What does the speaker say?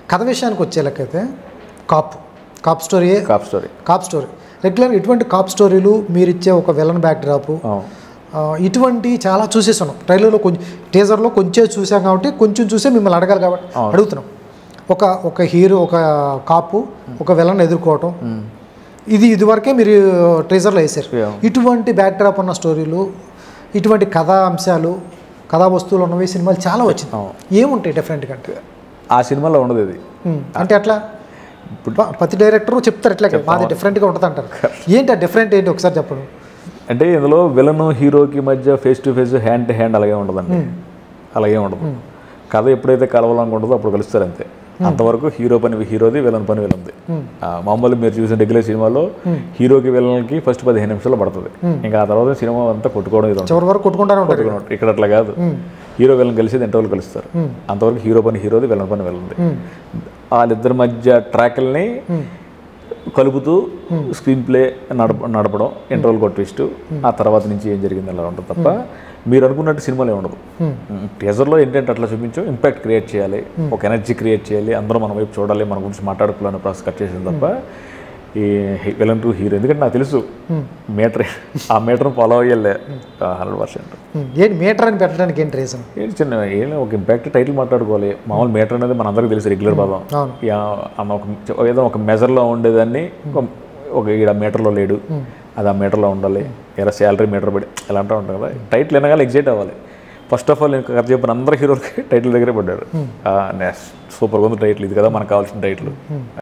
కథ విషయానికి వచ్చేలకైతే cop cop story cop story cop story regular ఇటువంటి కాప్ స్టోరీలు మీరు ఇచ్చే ఒక విలన్ బ్యాక్ డ్రాప్ ఇటువంటి చాలా చూసేసాను ట్రైలర్లో కొంచెం టీజర్లో కొంచెం చూసాం కాబట్టి కొంచెం చూసే మిమ్మల్ని అడగాలి కాబట్టి అడుగుతున్నాం ఒక ఒక హీరో ఒక కాపు ఒక విలన్ ఎదుర్కోవటం ఇది ఇదివరకే మీరు ట్రేజర్లో వేశారు Yeah. ఇటువంటి బ్యాక్ డ్రాప్ ఉన్న స్టోరీలు ఇటువంటి కథా అంశాలు కథా వస్తువులు ఉన్నవి సినిమాలు చాలా వచ్చింది అవును. ఏముంటాయి డిఫరెంట్గా అంటే ఆ సినిమాలో ఉండదు ఇది ఉమ్, అంటే అట్లా ప- ప్రతి డైరెక్టర్ చెప్తారు ఇట్లా మాది డిఫరెంట్గా ఉంటుంది అంటారు ఏంటి ఆ డిఫరెంట్ ఏంటి ఒకసారి చెప్పండి అంటే ఇందులో విలన్ హీరోకి మధ్య face to face hand to hand అలాగే ఉండదండి అలాగే ఉండదు కథ ఎప్పుడైతే కలవాలనుకుంటుందో అప్పుడు కలుస్తారు అంతే అంతవరకు హీరో పని హీరోది విలన్ పని విలన్ది ఆ, మామూలు మీరు చూసిన రెగ్యులర్ సినిమాలో హీరోకి విలన్కి ఫస్ట్ పదిహేను నిమిషాలు పడుతుంది ఇంకా ఆ తర్వాత సినిమా అంతా కొట్టుకోవడం ఇది ఉంటుంది. చివరి వరకు కొట్టుకుంటానే ఉంటారు కొట్టుకున్నట్టు. ఇక్కడ అట్లా కాదు హీరో విలన్ కలిసి ఇంటర్వల్ కలుస్తారు అంతవరకు హీరో పని హీరోది విలన్ పని విలన్ది వాళ్ళిద్దరి మధ్య ట్రాక్ల్ని కలుపుతూ స్క్రీన్ ప్లే నడప నడపడం ఇంటర్వల్ కొట్టిస్తూ ఆ తర్వాత నుంచి ఏం జరిగింది అలా ఉంటుంది తప్ప మీరు అనుకున్నట్టు సినిమాలో ఉండదు టీజర్లో ఏంటంటే అట్లా చూపించు ఇంపాక్ట్ క్రియేట్ చేయాలి ఒక ఎనర్జీ క్రియేట్ చేయాలి అందరూ మన వైపు చూడాలి మన గురించి మాట్లాడుకోవాలని ప్రాసెస్ కట్ చేసింది తప్ప ఈ విలన్ టు హీరో ఎందుకంటే నాకు తెలుసు మీటర్ ఆ మీటర్ ఫాలో అయ్యాలే హండ్రెడ్ పర్సెంట్ ఉమ్, ఏంటి మీటర్ అని పెట్టడానికి ఏంటి రీజన్ ఏంటి చిన్న ఏం ఒక ఇంపాక్ట్ టైటిల్ మాట్లాడుకోవాలి మామూలు మీటర్ అనేది మన అందరికీ తెలుసు రెగ్యులర్ పదం అవును. యా, అన్న ఒక ఏదో ఒక మెజర్లో ఉండేదాన్ని ఒక ఒక ఈడ మీటర్లో లేడు అది ఆ మీటర్లో ఉండాలి ఎలా శాలరీ మీటర్ పడి ఎలా అంటూ ఉంటాం కదా టైటిల్ వినగానే ఎగ్జైట్ అవ్వాలి ఫస్ట్ ఆఫ్ ఆల్ నేను కథ చెప్పిన అందరు హీరోలకి టైటిల్ దగ్గరే పడ్డాడు సూపర్గా ఉంది టైటిల్ ఇది కదా మనకు కావాల్సిన టైటిల్